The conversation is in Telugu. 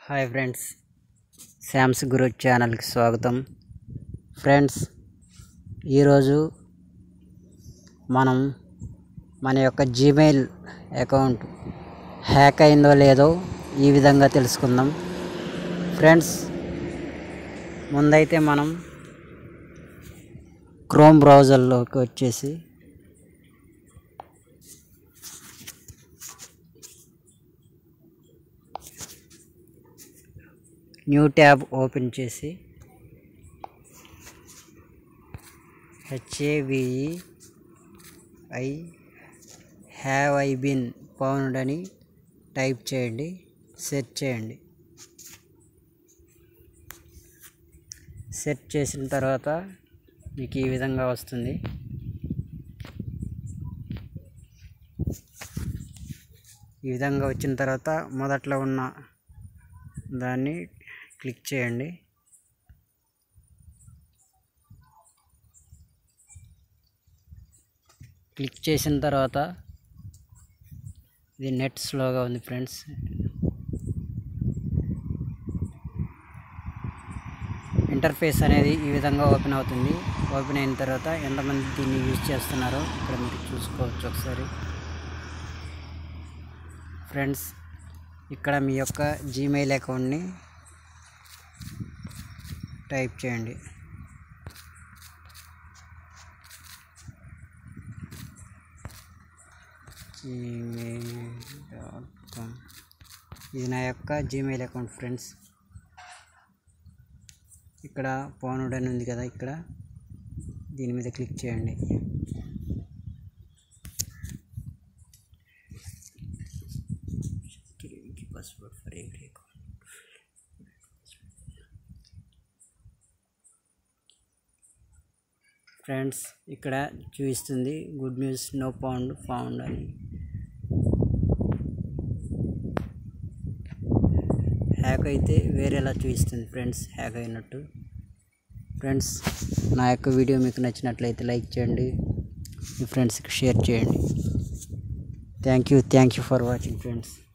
హాయ్ ఫ్రెండ్స్ శామ్స్ గురు ఛానల్కి స్వాగతం ఫ్రెండ్స్ ఈరోజు మనం మన యొక్క జీమెయిల్ అకౌంట్ హ్యాక్ అయిందో లేదో ఈ విధంగా తెలుసుకుందాం ఫ్రెండ్స్ ముందైతే మనం క్రోమ్ బ్రౌజర్లోకి వచ్చేసి న్యూ ట్యాబ్ ఓపెన్ చేసి H A V E I have I been pwned అని టైప్ చేయండి సెర్చ్ చేయండి సెర్చ్ చేసిన తర్వాత మీకు ఈ విధంగా వస్తుంది ఈ విధంగా వచ్చిన తర్వాత మొదట్లో ఉన్న దాన్ని క్లిక్ చేయండి క్లిక్ చేసిన తర్వాత ఇది నెట్ స్లోగా ఉంది ఫ్రెండ్స్ ఇంటర్ఫేస్ అనేది ఈ విధంగా ఓపెన్ అవుతుంది ఓపెన్ అయిన తర్వాత ఎంతమంది దీన్ని యూజ్ చేస్తున్నారో ఇక్కడ మీరు చూసుకోవచ్చు ఒకసారి ఫ్రెండ్స్ ఇక్కడ మీ యొక్క జీమెయిల్ అకౌంట్ని టైప్ చేయండి జీమెయిల్ డాట్ కామ్ ఇది నా యొక్క జీమెయిల్ అకౌంట్ ఫ్రెండ్స్ ఇక్కడ పౌనుడ్ అని ఉంది కదా ఇక్కడ దీని మీద క్లిక్ చేయండి password for every account friends ఇక్కడ చూపిస్తుంది good news no pwned found అని హ్యాక్ అయితే వేరేలా చూపిస్తుంది ఫ్రెండ్స్ హ్యాక్ అయినట్టు ఫ్రెండ్స్ నా యొక్క వీడియో మీకు నచ్చినట్లయితే లైక్ చేయండి మీ ఫ్రెండ్స్కి షేర్ చేయండి thank you thank you for watching friends